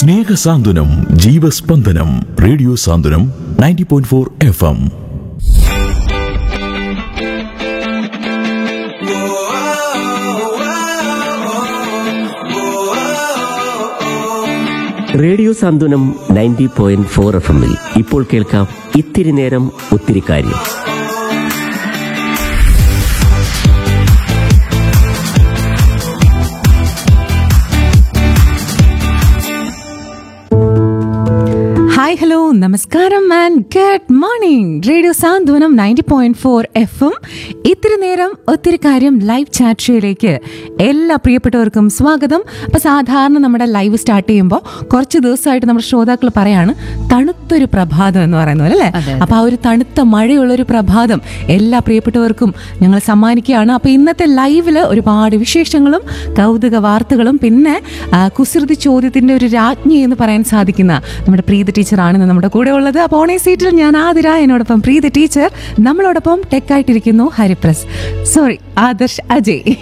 സ്നേഹസാന്ത്വനം ജീവസ്പന്ദനം radio Santhwanam ninety point four F M radio Santhwanam ninety point four F എമ്മിൽ ഇപ്പോൾ കേൾക്കാം ഇത്തിരി നേരം ഒത്തിരി കാര്യം ഹായ് ഹലോ നമസ്കാരം and good morning radio Santhwanam ninety point four F M ഇത്തിരി നേരം ഒത്തിരി കാര്യം ലൈവ് ചാറ്റ് ഷോയിലേക്ക് എല്ലാ പ്രിയപ്പെട്ടവർക്കും സ്വാഗതം അപ്പൊ സാധാരണ നമ്മുടെ ലൈവ് സ്റ്റാർട്ട് ചെയ്യുമ്പോൾ കുറച്ച് ദിവസമായിട്ട് നമ്മുടെ ശ്രോതാക്കൾ പറയാണ് തണുത്തൊരു പ്രഭാതം എന്ന് പറയുന്നത് പോലെ അല്ലേ അപ്പൊ ആ ഒരു തണുത്ത മഴയുള്ളൊരു പ്രഭാതം എല്ലാ പ്രിയപ്പെട്ടവർക്കും ഞങ്ങൾ സമ്മാനിക്കുകയാണ് അപ്പൊ ഇന്നത്തെ ലൈവില് ഒരുപാട് വിശേഷങ്ങളും കൗതുക വാർത്തകളും പിന്നെ ആ, കുസൃതി ചോദ്യത്തിന്റെ ഒരു രാജ്ഞി എന്ന് പറയാൻ സാധിക്കുന്ന നമ്മുടെ പ്രീത ടീച്ചറാണ് ഇന്ന് നമ്മുടെ കൂടെ ഉള്ളത് അപ്പോൾ ഓണേ സീറ്റിൽ ഞാൻ ആതിര എന്നോടൊപ്പം പ്രീത ടീച്ചർ നമ്മളോടൊപ്പം ടെക്കായിട്ടിരിക്കുന്നു ഹരിപ്രസ് സോറി ആദർശ് അജയ്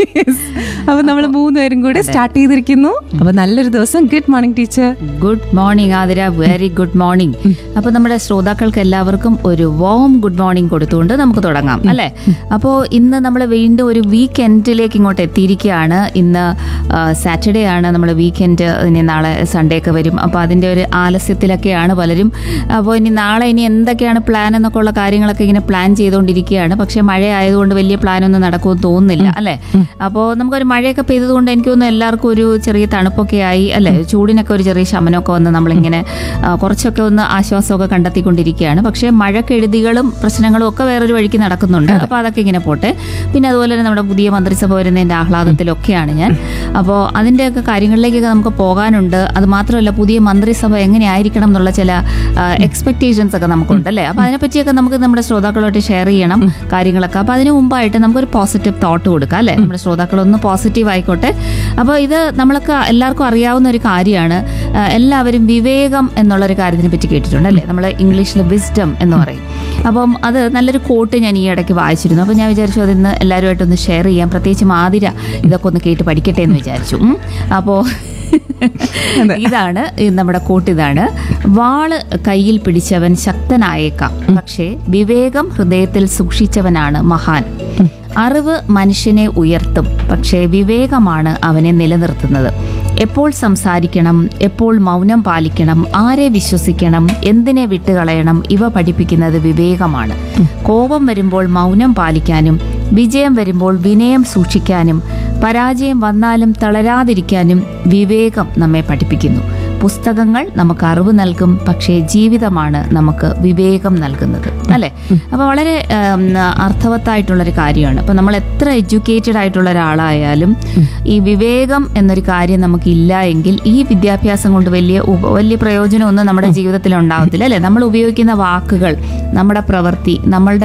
അപ്പൊ നമ്മൾ മൂന്നുപേരും കൂടെ സ്റ്റാർട്ട് ചെയ്തിരിക്കുന്നു അപ്പൊ നല്ലൊരു ദിവസം good morning teacher good morning Athira very good morning അപ്പൊ നമ്മുടെ ശ്രോതാക്കൾക്ക് എല്ലാവർക്കും ഒരു വോം ഗുഡ് മോർണിംഗ് കൊടുത്തുകൊണ്ട് നമുക്ക് തുടങ്ങാം അല്ലെ അപ്പോൾ ഇന്ന് നമ്മൾ വീണ്ടും ഒരു വീക്കെൻഡിലേക്ക് ഇങ്ങോട്ട് എത്തിയിരിക്കുകയാണ് ഇന്ന് സാറ്റർഡേ ആണ് നമ്മൾ വീക്കെൻഡ് ഇനി നാളെ സൺഡേ ഒക്കെ വരും അപ്പോൾ അതിന്റെ ഒരു ആലസ്യത്തിലൊക്കെയാണ് പലരും അപ്പോൾ ഇനി നാളെ ഇനി എന്തൊക്കെയാണ് പ്ലാൻ എന്നൊക്കെ ഉള്ള കാര്യങ്ങളൊക്കെ ഇങ്ങനെ പ്ലാൻ ചെയ്തുകൊണ്ടിരിക്കുകയാണ് പക്ഷെ മഴ ആയതുകൊണ്ട് വലിയ പ്ലാൻ ഒന്നും നടക്കുമെന്ന് തോന്നുന്നില്ല അല്ലെ അപ്പോൾ നമുക്കൊരു മഴയൊക്കെ പെയ്തതുകൊണ്ട് എനിക്ക് തോന്നുന്നു എല്ലാവർക്കും ഒരു ചെറിയ തണുപ്പൊക്കെ ആയി അല്ലെ ചൂടിനൊക്കെ ഒരു ചെറിയ ശമനമൊക്കെ വന്ന് നമ്മളിങ്ങനെ ആ, കുറച്ചൊക്കെ ഒന്ന് ആശ്വാസമൊക്കെ കണ്ടെത്തിക്കൊണ്ടിരിക്കുകയാണ് പക്ഷേ മഴക്കെടുതികളും പ്രശ്നങ്ങളും ഒക്കെ വേറൊരു വഴിക്ക് നടക്കുന്നുണ്ട് അപ്പോൾ അതൊക്കെ ഇങ്ങനെ പോട്ടെ പിന്നെ അതുപോലെ തന്നെ നമ്മുടെ പുതിയ മന്ത്രിസഭ വരുന്നതിന്റെ ആഹ്ലാദത്തിലൊക്കെയാണ് ഞാൻ അപ്പോൾ അതിൻ്റെയൊക്കെ കാര്യങ്ങളിലേക്കൊക്കെ നമുക്ക് പോകാനുണ്ട് അത് മാത്രമല്ല പുതിയ മന്ത്രിസഭ എങ്ങനെയായിരിക്കണം എന്നുള്ള ചില എക്സ്പെക്ടേഷൻസ് ഒക്കെ നമുക്കുണ്ട് അല്ലേ അപ്പോൾ അതിനെപ്പറ്റിയൊക്കെ നമുക്ക് നമ്മുടെ ശ്രോതാക്കളായിട്ട് ഷെയർ ചെയ്യണം കാര്യങ്ങളൊക്കെ അപ്പോൾ അതിന് മുമ്പായിട്ട് നമുക്കൊരു പോസിറ്റീവ് തോട്ട് കൊടുക്കാം അല്ലേ നമ്മുടെ ശ്രോതാക്കളൊന്ന് പോസിറ്റീവ് ആയിക്കോട്ടെ അപ്പോൾ ഇത് നമ്മൾക്ക് എല്ലാവർക്കും അറിയാവുന്ന ഒരു കാര്യമാണ് ആ, എല്ലാവരും വിവേകം എന്നുള്ളൊരു കാര്യത്തിനെ പറ്റി കേട്ടിട്ടുണ്ട് അല്ലേ നമ്മൾ ഇംഗ്ലീഷിൽ വിസ്ഡം എന്ന് പറയും അപ്പം അത് നല്ലൊരു കോട്ട് ഞാൻ ഈ ഇടയ്ക്ക് വായിച്ചിരുന്നു അപ്പോൾ ഞാൻ വിചാരിച്ചു അത് ഇന്ന് എല്ലാവരുമായിട്ടൊന്ന് ഷെയർ ചെയ്യാം പ്രത്യേകിച്ച് മാതിര ഇതൊക്കെ ഒന്ന് കേട്ട് പഠിക്കട്ടെ എന്ന് വിചാരിച്ചു ഉം. അപ്പോൾ ഇതാണ് ഈ നമ്മുടെ കോട്ട് ഇതാണ് വാള് കയ്യിൽ പിടിച്ചവൻ ശക്തനായേക്കാം പക്ഷേ വിവേകം ഹൃദയത്തിൽ സൂക്ഷിച്ചവനാണ് മഹാൻ അറിവ് മനുഷ്യനെ ഉയർത്തും പക്ഷേ വിവേകമാണ് അവനെ നിലനിർത്തുന്നത് എപ്പോൾ സംസാരിക്കണം എപ്പോൾ മൗനം പാലിക്കണം ആരെ വിശ്വസിക്കണം എന്തിനെ വിട്ടുകളയണം ഇവ പഠിപ്പിക്കുന്നത് വിവേകമാണ് കോപം വരുമ്പോൾ മൗനം പാലിക്കാനും വിജയം വരുമ്പോൾ വിനയം സൂക്ഷിക്കാനും പരാജയം വന്നാലും തളരാതിരിക്കാനും വിവേകം നമ്മെ പഠിപ്പിക്കുന്നു പുസ്തകങ്ങൾ നമുക്ക് അറിവ് നൽകും പക്ഷേ ജീവിതമാണ് നമുക്ക് വിവേകം നൽകുന്നത് അല്ലെ അപ്പൊ വളരെ ഉം, അർത്ഥവത്തായിട്ടുള്ളൊരു കാര്യമാണ് അപ്പൊ നമ്മൾ എത്ര എഡ്യൂക്കേറ്റഡ് ആയിട്ടുള്ള ഒരാളായാലും ഈ വിവേകം എന്നൊരു കാര്യം നമുക്ക് ഇല്ല എങ്കിൽ ഈ വിദ്യാഭ്യാസം കൊണ്ട് വലിയ ഉപ- വലിയ പ്രയോജനമൊന്നും നമ്മുടെ ജീവിതത്തിൽ ഉണ്ടാവത്തില്ല അല്ലെ നമ്മൾ ഉപയോഗിക്കുന്ന വാക്കുകൾ നമ്മുടെ പ്രവൃത്തി നമ്മളുടെ